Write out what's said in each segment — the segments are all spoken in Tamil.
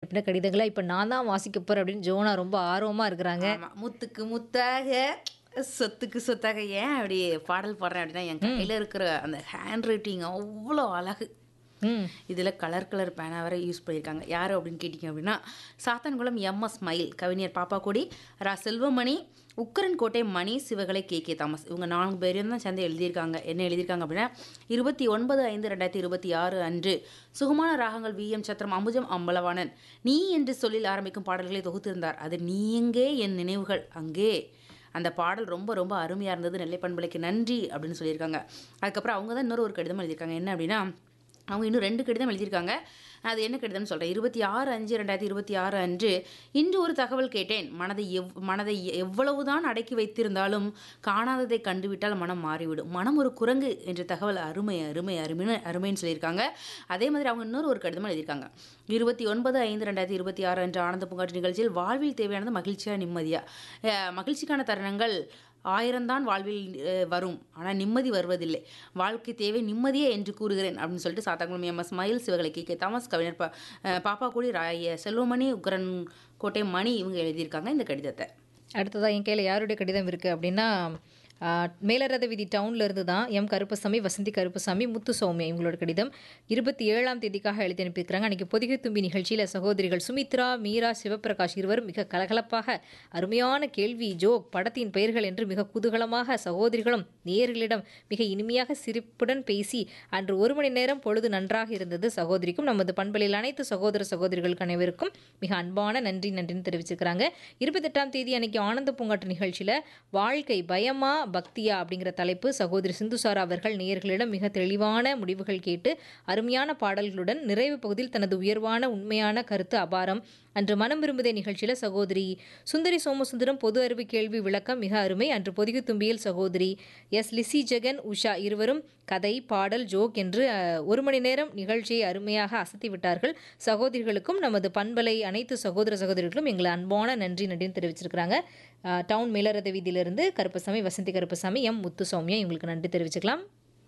அனுப்பின கடிதங்கள இப்ப நான் தான் வாசிக்க போறேன் அப்படின்னு ஜோனா ரொம்ப ஆர்வமா இருக்கிறாங்க. ஆமா. முத்துக்கு முத்தாக சொத்துக்கு சொத்தாக ஏன் அப்படி பாடல் பாடுறேன் அப்படின்னா என் கையில இருக்கிற அந்த ஹேண்ட் ரைட்டிங் அவ்வளோ அழகு ம். இதில் கலர் கலர் பேனா வேற யூஸ் பண்ணியிருக்காங்க யார் அப்படின்னு கேட்டிங்க அப்படின்னா சாத்தான்குளம் எம்எஸ் மயில் கவிஞர் பாப்பாக்கோடி ரா Selvamani Ukkaran Kottai Mani Sivakalai K K Thomas இவங்க நான்கு பேரும் தான் சேர்ந்து எழுதியிருக்காங்க என்ன எழுதியிருக்காங்க அப்படின்னா இருபத்தி ஒன்பது ஐந்து ரெண்டாயிரத்தி இருபத்தி ஆறு அன்று சுகமான ராகங்கள் வி எம் சத்திரம் அம்புஜம் அம்பலவாணன் நீ என்று சொல்லில் ஆரம்பிக்கும் பாடல்களை தொகுத்திருந்தார் அது நீ எங்கே என் நினைவுகள் அங்கே அந்த பாடல் ரொம்ப ரொம்ப அருமையாக இருந்தது நெல்லை பண்பலைக்கு நன்றி அப்படின்னு சொல்லியிருக்காங்க அதுக்கப்புறம் அவங்க தான் இன்னொரு ஒரு கடிதம் எழுதியிருக்காங்க என்ன அப்படின்னா அவங்க இன்னும் ரெண்டு கடிதம் எழுதியிருக்காங்க அது என்ன கடிதம்னு சொல்கிறேன் இருபத்தி ஆறு அஞ்சு ரெண்டாயிரத்தி இருபத்தி ஆறு அன்று இன்று ஒரு தகவல் கேட்டேன் மனதை எவ் மனதை எவ்வளவுதான் அடக்கி வைத்திருந்தாலும் காணாததை கண்டுவிட்டால் மனம் மாறிவிடும் மனம் ஒரு குரங்கு என்ற தகவல் அருமை அருமை அருமைன்னு அருமைன்னு சொல்லியிருக்காங்க அதே மாதிரி அவங்க இன்னொரு ஒரு கடிதம் எழுதியிருக்காங்க இருபத்தி ஒன்பது ஐந்து ரெண்டாயிரத்தி இருபத்தி ஆறு அன்று ஆனந்த பூங்காற்று நிகழ்ச்சியில் வாழ்வில் தேவையானது மகிழ்ச்சியாக நிம்மதியாக மகிழ்ச்சிக்கான தருணங்கள் ஆயிரம்தான் வாழ்வில் அஹ், வரும் ஆனால் நிம்மதி வருவதில்லை வாழ்க்கை தேவை நிம்மதியே என்று கூறுகிறேன் அப்படின்னு சொல்லிட்டு சாத்தாங்குளம் எம் எஸ் மயில் சிவகலை கே கே தாமஸ் கவிஞர் பா அஹ், பாப்பாக்குடி ராய செல்வமணி உக்கரன் கோட்டை மணி இவங்க எழுதியிருக்காங்க இந்த கடிதத்தை அடுத்ததா என் கையில யாருடைய கடிதம் இருக்கு அப்படின்னா ஆ, மேலரத வீதி டவுன்ல இருந்து தான் எம் கருப்பசாமி வசந்தி கருப்பசாமி முத்து சௌமியா இவங்களோட கடிதம் இருபத்தி ஏழாம் தேதிக்காக எழுதி அனுப்பியிருக்கிறாங்க அன்னைக்கு பொதிகை தும்பி நிகழ்ச்சியில சகோதரிகள் சுமித்ரா மீரா சிவபிரகாஷ் இருவரும் மிக கலகலப்பாக அருமையான கேள்வி ஜோக் படத்தின் பெயர்கள் என்று மிக குதூகலமாக சகோதரிகளும் நேயர்களிடம் மிக இனிமையாக சிரிப்புடன் பேசி அன்று ஒரு மணி நேரம் பொழுது நன்றாக இருந்தது சகோதரிக்கும் நமது பண்பலில் அனைத்து சகோதர சகோதரிகளுக்கு அனைவருக்கும் மிக அன்பான நன்றி நன்றின்னு தெரிவிச்சிருக்கிறாங்க இருபத்தெட்டாம் தேதி அன்னைக்கு ஆனந்த பூங்காட்டு நிகழ்ச்சியில வாழ்க்கை பயமா பக்தியா அப்படிங்கிற தலைப்பு சகோதரி சிந்துசாரா அவர்கள் நேயர்களிடம் மிக தெளிவான முடிவுகள் கேட்டு அருமையான பாடல்களுடன் நிறைவு பகுதியில் தனது உயர்வான உண்மையான கருத்து அபாரம் அன்று மனம் விரும்புதே நிகழ்ச்சியில சகோதரி சுந்தரி சோமசுந்தரம் பொது அறிவு கேள்வி விளக்கம் மிக அருமை அன்று பொதிகை தும்பியில் சகோதரி எஸ் லிசி ஜெகன் உஷா இருவரும் கதை பாடல் ஜோக் என்று அஹ், ஒரு மணி நேரம் நிகழ்ச்சியை அருமையாக அசத்தி விட்டார்கள் சகோதரிகளுக்கும் நமது பண்பலை அனைத்து சகோதர சகோதரிகளுக்கும் எங்களை அன்பான நன்றி நன்றின்னு தெரிவிச்சிருக்கிறாங்க அஹ், டவுன் மேலரத வீதியிலிருந்து கருப்பசாமி வசந்தி கருப்பசாமி எம் முத்து சௌமியா இவங்களுக்கு நன்றி தெரிவிச்சுக்கலாம்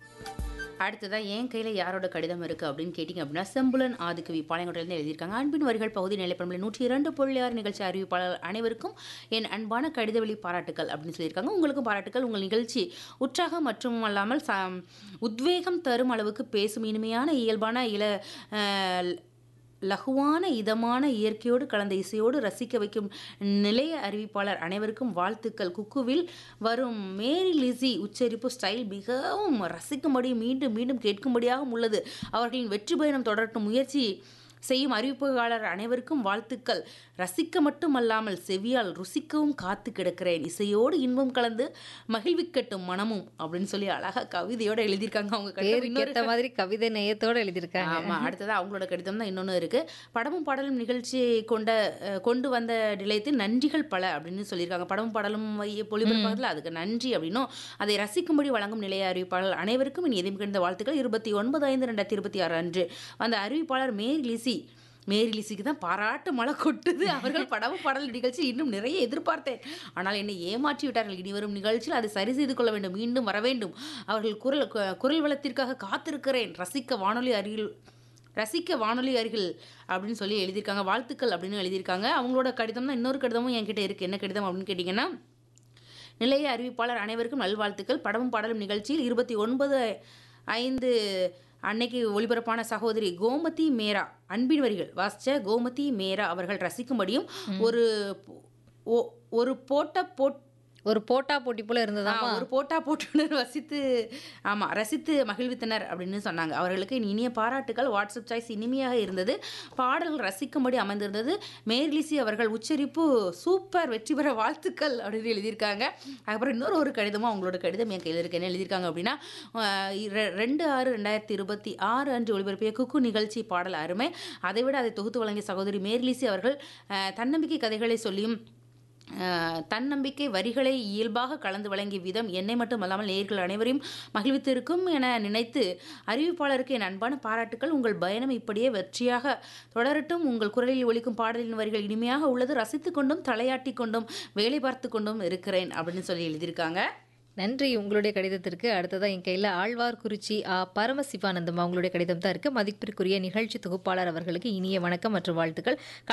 அடுத்ததான் என் கையில் யாரோட கடிதம் இருக்குது அப்படின்னு கேட்டிங்க அப்படின்னா செம்புலன் ஆதிக்கவி பாளையங்கோட்டையிலேருந்து எழுதியிருக்காங்க அன்பின் வரிகள் பகுதி நிலைப்பண்பலை நூற்றி இரண்டு புள்ளி ஆறு நிகழ்ச்சி அறிவிப்பாளர் அனைவருக்கும் என் அன்பான கடிதவெளி பாராட்டுக்கள் அப்படின்னு சொல்லியிருக்காங்க உங்களுக்கும் பாராட்டுக்கள் உங்கள் நிகழ்ச்சி உற்சாகம் மற்றும் அல்லாமல் ச உத்வேகம் தரும் அளவுக்கு பேசும் இனிமையான இயல்பான இல அஹ், லகுவான இதமான இயற்கையோடு கலந்த இசையோடு ரசிக்க வைக்கும் நிலைய அறிவிப்பாளர் அனைவருக்கும் வாழ்த்துக்கள் குக்குவில் வரும் மேரி லிசி உச்சரிப்பு ஸ்டைல் மிகவும் ரசிக்கும்படி மீண்டும் மீண்டும் கேட்கும்படியாகவும் உள்ளது அவர்களின் வெற்றி பயணம் தொடரட்டும் முயற்சி செய்யும் அறிவிப்பாளர் அனைவருக்கும் வாழ்த்துக்கள் ரசிக்க மட்டுமல்லாமல் செவியால் ருசிக்கவும் காத்து கிடக்கிறேன் இசையோடு இன்பம் கலந்து மகிழ்விக்கட்டும் மனமும் அப்படின்னு சொல்லி அழகா கவிதையோட எழுதியிருக்காங்க அவங்க கடிதம். பேருக்கு இன்னொரு ஏத்த மாதிரி கவிதை நேயத்தோட எழுதியிருக்காங்க ஆமா அடுத்தது அவங்களோட கடிதம் தான் இன்னொன்று இருக்கு படமும் பாடலும் நிகழ்ச்சி கொண்ட அஹ், கொண்டு வந்த நிலையத்தில் நன்றிகள் பல அப்படின்னு சொல்லியிருக்காங்க படமும் பாடலும் பொலிபரப்பாகல அதுக்கு நன்றி அப்படின்னும் அதை ரசிக்கும்படி வழங்கும் நிலைய அறிவிப்பாளர் அனைவருக்கும் இனி எதுவும் கிடந்த வாழ்த்துக்கள் இருபத்தி ஒன்பது ஐந்து ரெண்டாயிரத்தி இருபத்தி ஆறு அன்று அந்த அறிவிப்பாளர் மேரி லிசி மேரி லிசிக்கு தான் பாராட்டு மழை கொட்டுது அவர்கள் படமும் பாடல் நிகழ்ச்சி இன்னும் நிறைய எதிர்பார்த்தேன் ஆனால் என்னை ஏமாற்றி விட்டார்கள் இனி வரும் நிகழ்ச்சியில் அதை சரி செய்து கொள்ள வேண்டும் மீண்டும் வர வேண்டும் அவர்கள் குரல் கு- குரல் வளத்திற்காக காத்திருக்கிறேன் ரசிக்க வானொலி அருகில் ரசிக்க வானொலி அருகில் அப்படின்னு சொல்லி எழுதியிருக்காங்க வாழ்த்துக்கள் அப்படின்னு எழுதியிருக்காங்க அவங்களோட கடிதம் தான் இன்னொரு கடிதமும் என்கிட்ட இருக்குது என்ன கடிதம் அப்படின்னு கேட்டிங்கன்னா நிலைய அறிவிப்பாளர் அனைவருக்கும் நல்வாழ்த்துக்கள் படமும் பாடலும் நிகழ்ச்சியில் இருபத்தி ஒன்பது ஐந்து அன்னைக்கு ஒளிபரப்பான சகோதரி கோமதி மேரா அன்பின் வரிகள் வாசிச்ச கோமதி மேரா அவர்கள் ரசிக்கும்படியும் ஒரு ஒ- ஒரு போட்ட போட் ஒரு போட்டா போட்டி போல இருந்ததாமா ஆ, ஒரு போட்டா போட்டுனர் வசித்து ஆமா ரசித்து மகிழ்வித்தனர் அப்படின்னு சொன்னாங்க அவர்களுக்கு இனிய பாராட்டுகள் வாட்ஸ்அப் சாய்ஸ் இனிமையாக இருந்தது பாடல்கள் ரசிக்கும்படி அமைந்திருந்தது மேர்லிசி அவர்கள் உச்சரிப்பு சூப்பர் வெற்றி பெற வாழ்த்துக்கள் அப்படின்னு எழுதியிருக்காங்க அதுக்கப்புறம் இன்னொரு ஒரு கடிதமும் அவங்களோட கடிதம் என் கையில் இருக்கு என்ன எழுதியிருக்காங்க அப்படின்னா ஆஹ், ரெ- ரெண்டு ஆறு ரெண்டாயிரத்தி இருபத்தி ஆறு அன்று ஒளிபரப்பிய குக்கு நிகழ்ச்சி பாடல் அருமை அதை விட அதை தொகுத்து வழங்கிய சகோதரி மேர்லிசி அவர்கள் ஆஹ், தன்னம்பிக்கை கதைகளை சொல்லியும் ஆஹ் தன்னம்பிக்கை வரிகளை இயல்பாக கலந்து வழங்கிய விதம் என்னை மட்டுமல்லாமல் நேயர்கள் அனைவரையும் மகிழ்வித்திருக்கும் என நினைத்து அறிவிப்பாளருக்கு என் அன்பான பாராட்டுக்கள் உங்கள் பயணம் இப்படியே வெற்றியாக தொடரட்டும் உங்கள் குரலில் ஒலிக்கும் பாடலின் வரிகள் இனிமையாக உள்ளது ரசித்து கொண்டும் தலையாட்டி கொண்டும் வேலை பார்த்து கொண்டும் இருக்கிறேன் அப்படின்னு சொல்லி எழுதியிருக்காங்க நன்றி உங்களுடைய கடிதத்திற்கு அடுத்ததா என் கையில் ஆழ்வார்குறிச்சி ஆ பரமசிவானந்தம் அவங்களுடைய கடிதம் தான் இருக்கு மதிப்பிற்குரிய நிகழ்ச்சி தொகுப்பாளர் அவர்களுக்கு இனிய வணக்கம் மற்றும் வாழ்த்துக்கள்